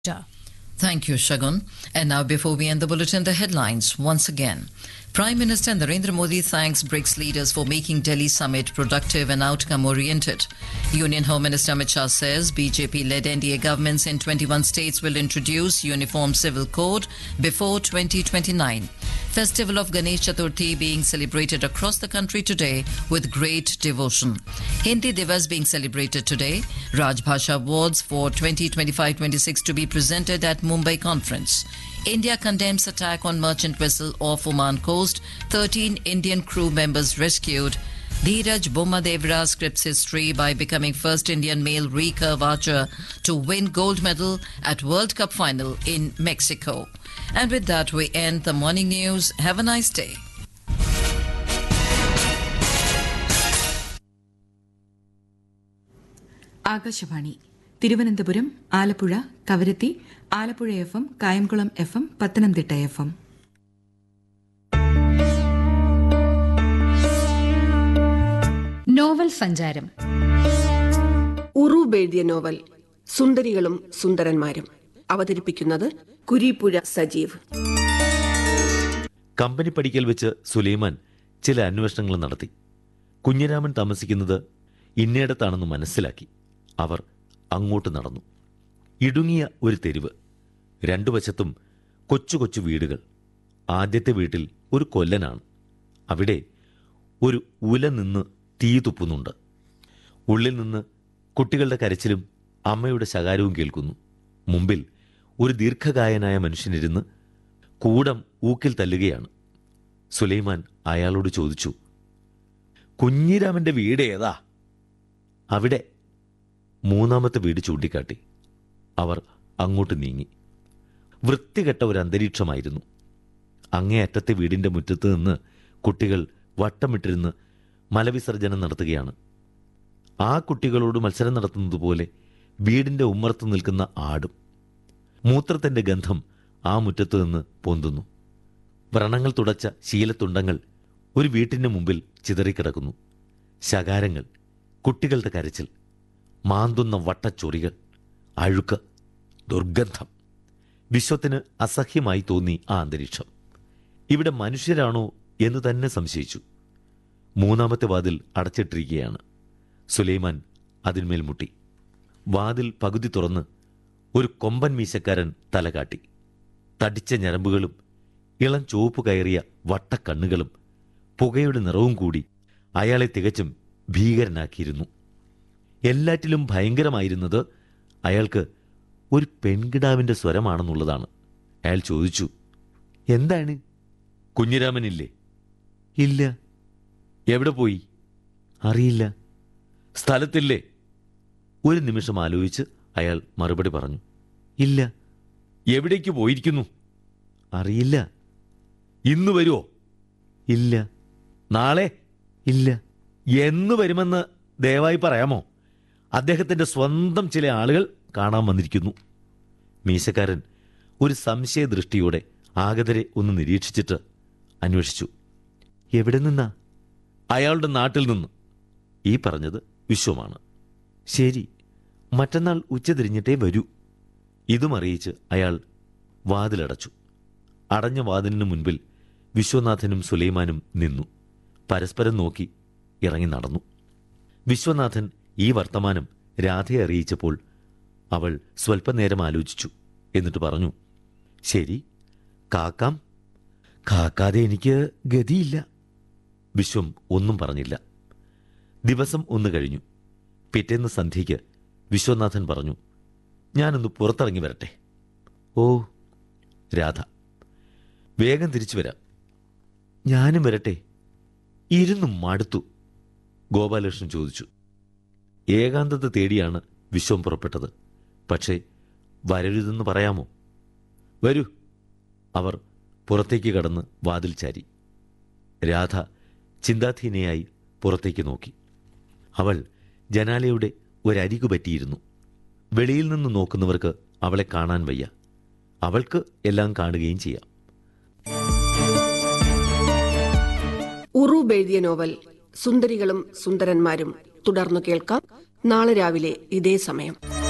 Thank you, Shagun. And now, before we end the bulletin, the headlines once again. Prime Minister Narendra Modi thanks BRICS leaders for making Delhi summit productive and outcome oriented. Union Home Minister Amit Shah says BJP led NDA governments in 21 states will introduce uniform civil code before 2029. Festival of Ganesh Chaturthi being celebrated across the country today with great devotion. Hindi Divas being celebrated today. Raj Bhasha Awards for 2025-26 to be presented at Mumbai conference. India condemns attack on merchant vessel off Oman coast. 13 Indian crew members rescued. Dheeraj Bommadevra scripts history by becoming first Indian male recurve archer to win gold medal at World Cup final in Mexico. And with that, we end the morning news. Have a nice day. Akashvani Thiruvananthapuram Alappuzha Kavaratti Alappuzha F M Kayamkulam F M Pathanamthitta F M novel സഞ്ചാരം ഉറൂബ് എഴുതിയ novel സുന്ദരികളും സുന്ദരന്മാരും അവതരിപ്പിക്കുന്നത് Kureepuzha Sajeev company പടിക്കൽ വെച്ച് സുലൈമാൻ ചില അന്വേഷണങ്ങൾ നടത്തി കുഞ്ഞിരാമൻ താമസിക്കുന്നത് ഇന്നയിടത്താണെന്ന് മനസ്സിലാക്കി അവർ അങ്ങോട്ട് നടന്നു ഇടുങ്ങിയ ഒരു തെരുവ് രണ്ടു വശത്തും കൊച്ചു കൊച്ചു വീടുകൾ ആദ്യത്തെ വീട്ടിൽ ഒരു കൊല്ലനാണ് അവിടെ ഒരു ഉല നിന്ന് തീ തുപ്പുന്നുണ്ട് ഉള്ളിൽ നിന്ന് കുട്ടികളുടെ കരച്ചിലും അമ്മയുടെ ശകാരവും കേൾക്കുന്നു മുമ്പിൽ ഒരു ദീർഘകായനായ മനുഷ്യനിരുന്ന് കൂടം ഊക്കിൽ തല്ലുകയാണ് സുലൈമാൻ അയാളോട് ചോദിച്ചു കുഞ്ഞിരാമന്റെ വീട് ഏതാ അവിടെ മൂന്നാമത്തെ വീട് ചൂണ്ടിക്കാട്ടി അവർ അങ്ങോട്ട് നീങ്ങി വൃത്തികെട്ട ഒരു അന്തരീക്ഷമായിരുന്നു അങ്ങേയറ്റത്തെ വീടിന്റെ മുറ്റത്ത് നിന്ന് കുട്ടികൾ വട്ടമിട്ടിരുന്ന് മലവിസർജനം നടത്തുകയാണ് ആ കുട്ടികളോട് മത്സരം നടത്തുന്നത് പോലെ വീടിന്റെ ഉമ്മറത്ത് നിൽക്കുന്ന ആടും മൂത്രത്തിന്റെ ഗന്ധം ആ മുറ്റത്തു നിന്ന് പൊന്തുന്നു വ്രണങ്ങൾ തുടച്ച ശീലത്തുണ്ടങ്ങൾ ഒരു വീട്ടിന്റെ മുമ്പിൽ ചിതറിക്കിടക്കുന്നു ശകാരങ്ങൾ കുട്ടികളുടെ കരച്ചിൽ മാന്തുന്ന വട്ടച്ചൊറികൾ അഴുക്ക് ദുർഗന്ധം വിശ്വത്തിന് അസഹ്യമായി തോന്നി ആ അന്തരീക്ഷം ഇവിടെ മനുഷ്യരാണോ എന്ന് തന്നെ സംശയിച്ചു മൂന്നാമത്തെ വാതിൽ അടച്ചിട്ടിരിക്കുകയാണ് സുലൈമാൻ അതിന്മേൽ മുട്ടി വാതിൽ പകുതി തുറന്ന് ഒരു കൊമ്പൻ മീശക്കാരൻ തലകാട്ടി തടിച്ച ഞരമ്പുകളും ഇളം ചുവപ്പ് കയറിയ വട്ടക്കണ്ണുകളും പുകയുടെ നിറവും കൂടി അയാളെ തികച്ചും ഭീകരനാക്കിയിരുന്നു എല്ലാറ്റിലും ഭയങ്കരമായിരുന്നത് അയാൾക്ക് ഒരു പെൺകിടാവിന്റെ സ്വരമാണെന്നുള്ളതാണ് അയാൾ ചോദിച്ചു എന്താണ് കുഞ്ഞിരാമനില്ലേ ഇല്ല എവിടെ പോയി അറിയില്ല സ്ഥലത്തില്ലേ ഒരു നിമിഷം ആലോചിച്ച് അയാൾ മറുപടി പറഞ്ഞു ഇല്ല എവിടേക്ക് പോയിരിക്കുന്നു അറിയില്ല ഇന്ന് വരുമോ ഇല്ല നാളെ ഇല്ല എന്ന് വരുമെന്ന് ദയവായി പറയാമോ അദ്ദേഹത്തിന്റെ സ്വന്തം ചില ആളുകൾ കാണാൻ വന്നിരിക്കുന്നു മീശക്കാരൻ ഒരു സംശയദൃഷ്ടിയോടെ ആഗതരെ ഒന്ന് നിരീക്ഷിച്ചിട്ട് അന്വേഷിച്ചു എവിടെ നിന്നാ അയാളുടെ നാട്ടിൽ നിന്ന് ഈ പറഞ്ഞത് വിശ്വമാണ് ശരി മറ്റന്നാൾ ഉച്ചതിരിഞ്ഞിട്ടേ വരൂ ഇതും അറിയിച്ച് അയാൾ വാതിലടച്ചു അടഞ്ഞ വാതിലിന് മുൻപിൽ വിശ്വനാഥനും സുലൈമാനും നിന്നു പരസ്പരം നോക്കി ഇറങ്ങി നടന്നു വിശ്വനാഥൻ ഈ വർത്തമാനം രാധയെ അറിയിച്ചപ്പോൾ അവൾ സ്വൽപ്പനേരം ആലോചിച്ചു എന്നിട്ട് പറഞ്ഞു ശരി കാക്കാം കാക്കാതെ എനിക്ക് ഗതിയില്ല വിശ്വം ഒന്നും പറഞ്ഞില്ല ദിവസം ഒന്ന് കഴിഞ്ഞു പിറ്റേന്ന് സന്ധ്യയ്ക്ക് വിശ്വനാഥൻ പറഞ്ഞു ഞാനൊന്ന് പുറത്തിറങ്ങി വരട്ടെ ഓ രാധ വേഗം തിരിച്ചു വരാം ഞാനും വരട്ടെ ഇരുന്നു മടുത്തു ഗോപാലകൃഷ്ണൻ ചോദിച്ചു ഏകാന്തത തേടിയാണ് വിശ്വം പുറപ്പെട്ടത് പക്ഷേ വരരുതെന്ന് പറയാമോ വരൂ അവർ പുറത്തേക്ക് കടന്ന് വാതിൽ ചാരി രാധ ചിന്താധീനയായി പുറത്തേക്ക് നോക്കി അവൾ ജനാലയുടെ ഒരരികു പറ്റിയിരുന്നു വെളിയിൽ നിന്ന് നോക്കുന്നവർക്ക് അവളെ കാണാൻ വയ്യ അവൾക്ക് എല്ലാം കാണുകയും ചെയ്യാം ഉറൂബ് എഴുതിയ നോവൽ സുന്ദരികളും സുന്ദരന്മാരും തുടർന്നു കേൾക്കാം നാളെ രാവിലെ ഇതേ സമയം